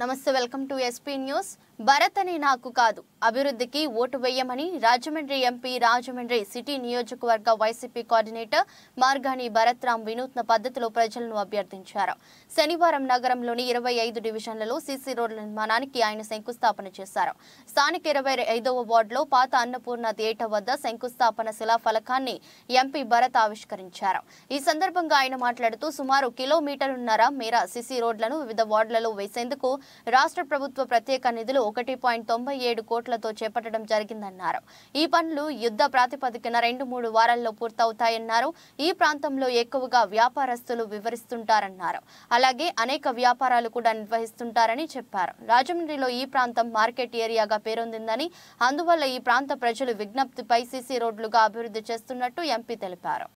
నమస్తే welcome to SP news Bharat అని నాకు కాదు అభివృద్ధికి ఓటు వేయమని రాజమండ్రి ఎంపీ రాజమండ్రి సిటీ నియోజకవర్గ వైసీపీ కోఆర్డినేటర్ మార్గాని భరత్ రామ్ వినూత్న పద్ధతిలో ప్రజలను అభ్యర్థించారు శనివారం నగరంలోని ఇరవై ఐదు డివిజన్లలో సీసీ రోడ్ల నిర్మాణానికి ఆయన శంకుస్థాపన చేశారు స్థానిక ఇరవై ఐదవ వార్డులో పాత అన్నపూర్ణ థియేటర్ వద్ద శంకుస్థాపన శిలాఫలకాన్ని ఎంపీ భరత్ ఆవిష్కరించారు ఈ సందర్భంగా ఆయన మాట్లాడుతూ సుమారు కిలోమీటరున్నర మేర సిసి రోడ్లను వివిధ వార్డులలో వేసేందుకు రాష్ట్ర ప్రభుత్వ ప్రత్యేక నిధులు ఒకటి పాయింట్ తొంభై ఏడు కోట్లతో చేపట్టడం జరిగిందన్నారు ఈ పనులు యుద్ధ ప్రాతిపదికన రెండు మూడు వారాల్లో పూర్తవుతాయన్నారు ఈ ప్రాంతంలో ఎక్కువగా వ్యాపారస్తులు వివరిస్తుంటారన్నారు అలాగే అనేక వ్యాపారాలు కూడా నిర్వహిస్తుంటారని చెప్పారు రాజమండ్రిలో ఈ ప్రాంతం మార్కెట్ ఏరియాగా పేరొందిందని అందువల్ల ఈ ప్రాంత ప్రజలు విజ్ఞప్తిపై సీసీ రోడ్లుగా అభివృద్ధి చేస్తున్నట్టు ఎంపీ తెలిపారు